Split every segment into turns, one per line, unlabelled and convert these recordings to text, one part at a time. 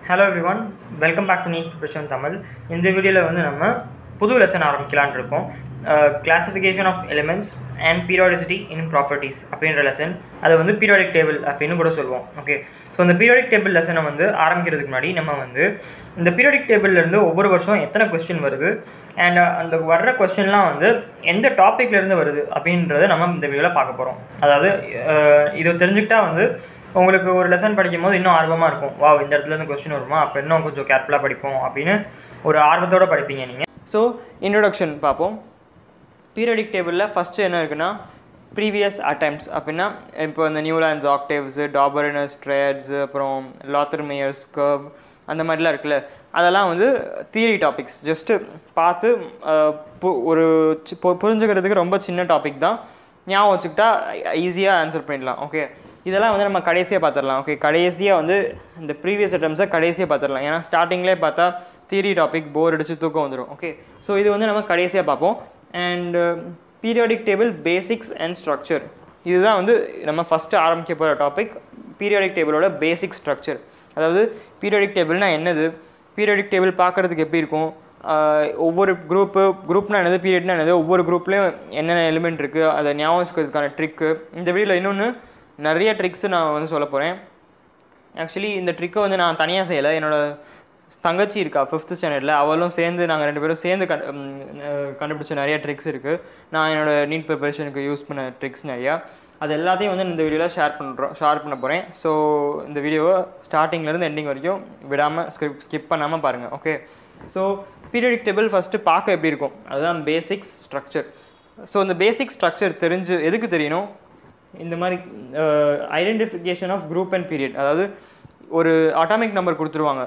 hello everyone welcome back to NEET preparation Tamil இந்த வீடியோவில் வந்து நம்ம புது லெசன் ஆரம்பிக்கலான்னு இருக்கோம் classification of elements and periodicity in properties அப்படின்ற லெசன் அது வந்து பீரியாடிக் டேபிள் அப்படின்னு கூட சொல்லுவோம் ஓகே ஸோ இந்த பீரியாடிக் டேபிள் லெசனை வந்து ஆரம்பிக்கிறதுக்கு முன்னாடி நம்ம வந்து இந்த பீரியாடிக் டேபிள்லேருந்து ஒவ்வொரு வருஷம் எத்தனை கொஸ்டின் வருது அண்ட் அந்த வர்ற கொஸ்டின்லாம் வந்து எந்த டாப்பிக்லேருந்து வருது அப்படின்றத நம்ம இந்த வீடியோவில் பார்க்க போகிறோம் அதாவது அஹ், இது தெரிஞ்சுக்கிட்டா வந்து உங்களுக்கு ஒரு லெசன் படிக்கும் போது இன்னும் ஆர்வமாக இருக்கும் வா இந்த இடத்துல இருந்து கொஸ்டின் வருமா அப்போ இன்னும் கொஞ்சம் கேர்ஃபுல்லாக படிப்போம் அப்படின்னு ஒரு ஆர்வத்தோடு படிப்பீங்க நீங்கள் ஸோ இன்ட்ரொடக்ஷன் பார்ப்போம் பீரியடிக் டேபிளில் ஃபஸ்ட்டு என்ன இருக்குன்னா ப்ரீவியஸ் அட்டம்ப்ட்ஸ் அப்படின்னா இப்போ இந்த நியூலாண்ட்ஸ் ஆக்டேவ்ஸு டாபரினஸ் ட்ரேட்ஸு அப்புறம் லாத்தர் மேயர்ஸ் கர்வ் அந்த மாதிரிலாம் இருக்குல்ல அதெல்லாம் வந்து தியரி டாபிக்ஸ் ஜஸ்ட்டு பார்த்து அஹ், பு- ஒரு சி- பு- புரிஞ்சுக்கிறதுக்கு ரொம்ப சின்ன டாபிக் தான் ஞாபகம் வச்சுக்கிட்டா ஈஸியாக ஆன்சர் பண்ணிடலாம் ஓகே இதெல்லாம் வந்து நம்ம கடைசியாக பார்த்துடலாம் ஓகே கடைசியாக வந்து இந்த ப்ரீவியஸ் அட்டம்ஸை கடைசியாக பார்த்துடலாம் ஏன்னா ஸ்டார்டிங்லேயே பார்த்தா தியரி டாபிக் போர் அடிச்சு தூக்கம் வந்துடும் ஓகே ஸோ இது வந்து நம்ம கடைசியாக பார்ப்போம் and periodic table basics and structure இதுதான் வந்து நம்ம ஃபஸ்ட்டு ஆரம்பிக்க போகிற டாபிக் பீரியாடிக் டேபிளோட பேசிக் ஸ்ட்ரக்சர் அதாவது பீரியாடிக் டேபிள்னா என்னது பீரியாடிக் டேபிள் பார்க்குறதுக்கு எப்படி இருக்கும் ஆஹ் ஒவ்வொரு குரூப்பு குரூப்னா என்னது பீரியட்னா என்னது ஒவ்வொரு குரூப்லேயும் என்னென்ன எலிமெண்ட் இருக்குது அதை ஞாபகம் வச்சுக்கிறதுக்கான ட்ரிக்கு இந்த வீடியோவில் இன்னொன்று நிறைய ட்ரிக்ஸு நான் வந்து சொல்ல போகிறேன் ஆக்சுவலி இந்த ட்ரிக்கை வந்து நான் தனியாக செய்யலை என்னோட தங்கச்சி இருக்கா ஃபிஃப்த் ஸ்டாண்டர்டில் அவளும் சேர்ந்து நாங்கள் ரெண்டு பேரும் சேர்ந்து கண்டு ம், அஹ், கண்டுபிடிச்ச நிறைய ட்ரிக்ஸ் இருக்குது நான் என்னோட நீட் ப்ரிப்பரேஷனுக்கு யூஸ் பண்ண ட்ரிக்ஸ் நிறையா அது எல்லாத்தையும் வந்து இந்த வீடியோவில் ஷேர் பண்ணுறோம் ஷேர் பண்ண போகிறேன் ஸோ இந்த வீடியோவை ஸ்டார்டிங்லேருந்து எண்டிங் வரைக்கும் விடாமல் ஸ்கிப் ஸ்கிப் பண்ணாமல் பாருங்கள் okay so periodic table first பார்க்க எப்படி இருக்கும் அதுதான் பேசிக்ஸ் ஸ்ட்ரக்சர் ஸோ இந்த பேசிக் ஸ்ட்ரக்சர் தெரிஞ்சு எதுக்கு தெரியணும் இந்த மாதிரி identification of group and period அதாவது ஒரு அட்டாமிக் நம்பர் கொடுத்துருவாங்க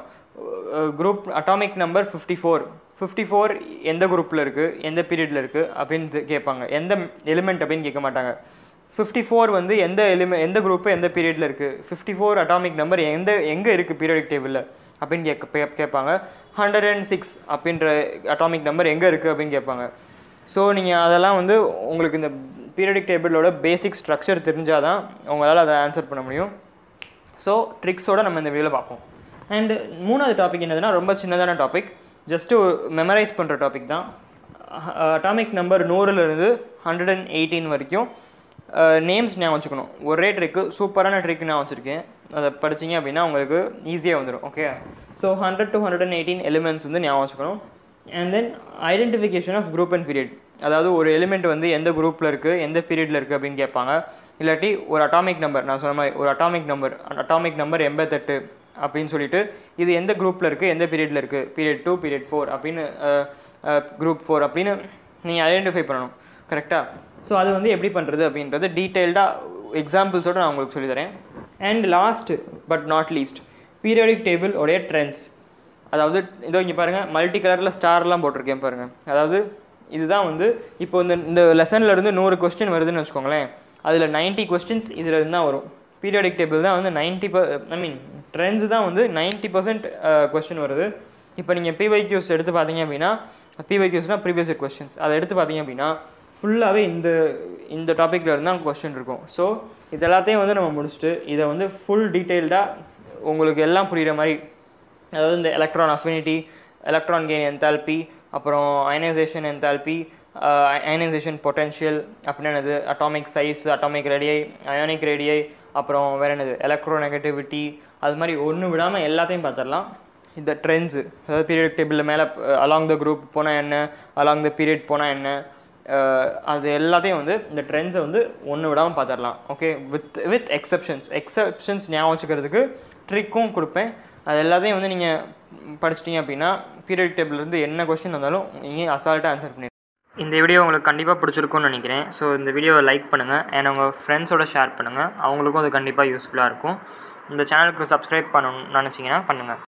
group atomic number fifty four fifty four எந்த குரூப்பில் இருக்குது எந்த பீரியடில் இருக்குது அப்படின்னு தெ- கேட்பாங்க எந்த எலிமெண்ட் அப்படின்னு கேட்க மாட்டாங்க ஃபிஃப்டி ஃபோர் வந்து எந்த எலிமெ எந்த குரூப்பு எந்த பீரியடில் இருக்குது ஃபிஃப்டி ஃபோர் அட்டாமிக் நம்பர் எந்த எங்கே இருக்குது பீரியடிக் டேபிளில் அப்படின்னு கேட்க பே- கேட்பாங்க ஹண்ட்ரட் அண்ட் சிக்ஸ் அப்படின்ற அட்டாமிக் நம்பர் எங்கே இருக்குது அப்படின்னு கேட்பாங்க ஸோ நீங்கள் அதெல்லாம் வந்து உங்களுக்கு இந்த பீரியடிக் டேபிளோட பேசிக் ஸ்ட்ரக்சர் தெரிஞ்சால் தான் உங்களால் அதை ஆன்சர் பண்ண முடியும் ஸோ ட்ரிக்ஸோட நம்ம இந்த வீடியோவில் பார்ப்போம் அண்ட் மூணாவது டாபிக் என்னதுன்னா ரொம்ப சின்னதான டாபிக் ஜஸ்ட்டு மெமரைஸ் பண்ணுற டாபிக் தான் அட்டாமிக் நம்பர் நூறுலேருந்து ஹண்ட்ரட் அண்ட் எயிட்டீன் வரைக்கும் நேம்ஸ் ஞாபகம் வச்சுக்கணும் ஒரே ட்ரிக்கு சூப்பரான ட்ரிக் நான் வச்சுருக்கேன் அதை படிச்சீங்க அப்படின்னா உங்களுக்கு ஈஸியாக வந்துடும் okay so hundred to hundred and eighteen elements வந்து ஞாபகம் வச்சுக்கணும் and then identification of group and period அதாவது ஒரு எலிமெண்ட் வந்து எந்த குரூப்பில் இருக்குது எந்த பீரியடில் இருக்குது அப்படின்னு கேட்பாங்க இல்லாட்டி ஒரு அட்டாமிக் நம்பர் நான் சொன்ன மாதிரி ஒரு அட்டாமிக் நம்பர் அட்டாமிக் நம்பர் எண்பத்தெட்டு அப்படின்னு சொல்லிட்டு இது எந்த குரூப்பில் இருக்குது எந்த பீரியடில் இருக்குது பீரியட் டூ பீரியட் ஃபோர் அப்படின்னு குரூப் ஃபோர் அப்படின்னு நீங்கள் ஐடென்டிஃபை பண்ணணும் கரெக்டாக ஸோ அது வந்து எப்படி பண்ணுறது அப்படின்றது டீட்டெயில்டாக எக்ஸாம்பிள்ஸோடு நான் உங்களுக்கு சொல்லித்தரேன் and last but not least periodic table உடைய ட்ரெண்ட்ஸ் அதாவது இதோ இங்கே பாருங்கள் மல்டி கலரில் ஸ்டார்லாம் போட்டிருக்கேன் பாருங்கள் அதாவது இதுதான் வந்து இப்போ இந்த இந்த லெசனில் இருந்து நூறு கொஸ்டின் வருதுன்னு வச்சுக்கோங்களேன் அதில் 90 கொஸ்டின்ஸ் இதில் இருந்து தான் வரும் பீரியாடிக் டேபிள் தான் வந்து நைன்ட்டி ப ஐ மீன் ட்ரெண்ட்ஸ் தான் வந்து நைன்ட்டி பர்சன்ட் கொஸ்டின் வருது இப்போ நீங்கள் பிவைக்யூஸ் எடுத்து பார்த்தீங்க அப்படின்னா பிவைக்யூஸ்னால் ப்ரீவியஸ் கொஸ்டின்ஸ் அதை எடுத்து பார்த்தீங்க அப்படின்னா ஃபுல்லாகவே இந்த இந்த டாப்பிக்கில் இருந்து தான் கொஸ்டின் இருக்கும் ஸோ இது எல்லாத்தையும் வந்து நம்ம முடிச்சுட்டு இதை வந்து ஃபுல் டீட்டெயில்டாக உங்களுக்கு எல்லாம் புரிகிற மாதிரி அதாவது இந்த electron affinity electron gain enthalpy அப்புறம் அயனைசேஷன் என்தால்பி அயனைசேஷன் பொட்டென்ஷியல் அப்படின்னா என்னது atomic size atomic radii ionic radii அப்புறம் வேற என்னது எலக்ட்ரோ நெகட்டிவிட்டி அது மாதிரி ஒன்று விடாமல் எல்லாத்தையும் பார்த்துடலாம் இந்த ட்ரெண்ட்ஸு அதாவது பீரியட் டேபிளில் மேலே அலாங் த குரூப் போனால் என்ன அலாங் த பீரியட் போனால் என்ன அஹ், அது எல்லாத்தையும் வந்து இந்த ட்ரெண்ட்ஸை வந்து ஒன்று விடாமல் பார்த்துடலாம் okay with with exceptions exceptions ஞாபகம் வச்சுக்கிறதுக்கு ட்ரிக்கும் கொடுப்பேன் அது எல்லாத்தையும் வந்து நீங்கள் படிச்சிட்டிங்க அப்படின்னா பீரியட் டேபிள்லேருந்து என்ன கொஸ்டின் வந்தாலும் நீங்கள் அசால்ட்டாக ஆன்சர் பண்ணி இந்த வீடியோ உங்களுக்கு கண்டிப்பாக பிடிச்சிருக்கும்னு நினைக்கிறேன் ஸோ இந்த வீடியோவை லைக் பண்ணுங்கள் அண்ட் உங்கள் ஃப்ரெண்ட்ஸோட ஷேர் பண்ணுங்கள் அவங்களுக்கும் அது கண்டிப்பாக யூஸ்ஃபுல்லாக இருக்கும் இந்த சேனலுக்கு சப்ஸ்கிரைப் பண்ணணும்னு நினச்சிங்கன்னா பண்ணுங்கள்